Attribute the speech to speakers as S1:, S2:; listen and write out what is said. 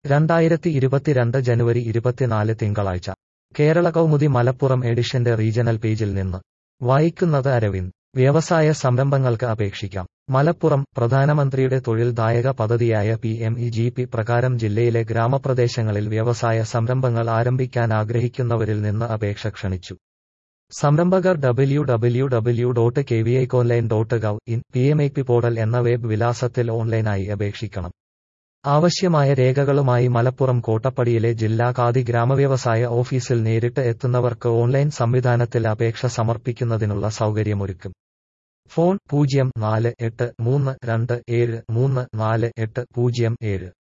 S1: രണ്ടായിരത്തി ഇരുപത്തിരണ്ട് ജനുവരി ഇരുപത്തിനാല് തിങ്കളാഴ്ച കേരള കൗമുദി മലപ്പുറം എഡിഷന്റെ റീജണൽ പേജിൽ നിന്ന് വായിക്കുന്നത് അരവിന്ദ് വ്യവസായ സംരംഭങ്ങൾക്ക് അപേക്ഷിക്കാം മലപ്പുറം പ്രധാനമന്ത്രിയുടെ തൊഴിൽദായക പദ്ധതിയായ P M E G P പ്രകാരം ജില്ലയിലെ ഗ്രാമപ്രദേശങ്ങളിൽ വ്യവസായ സംരംഭങ്ങൾ ആരംഭിക്കാൻ ആഗ്രഹിക്കുന്നവരിൽ നിന്ന് അപേക്ഷ ക്ഷണിച്ചു സംരംഭകർ W W W dot K V online dot gov in P M I P portal എന്ന വെബ് വിലാസത്തിൽ ഓൺലൈനായി അപേക്ഷിക്കണം ആവശ്യമായ രേഖകളുമായി മലപ്പുറം കോട്ടപ്പടിയിലെ ജില്ലാ ഖാദി ഗ്രാമവ്യവസായ ഓഫീസിൽ നേരിട്ട് എത്തുന്നവർക്ക് ഓൺലൈൻ സംവിധാനത്തിൽ അപേക്ഷ സമർപ്പിക്കുന്നതിനുള്ള സൗകര്യമൊരുക്കും ഫോൺ പൂജ്യം നാല് എട്ട് മൂന്ന് രണ്ട് ഏഴ് മൂന്ന് നാല് എട്ട് പൂജ്യം ഏഴ്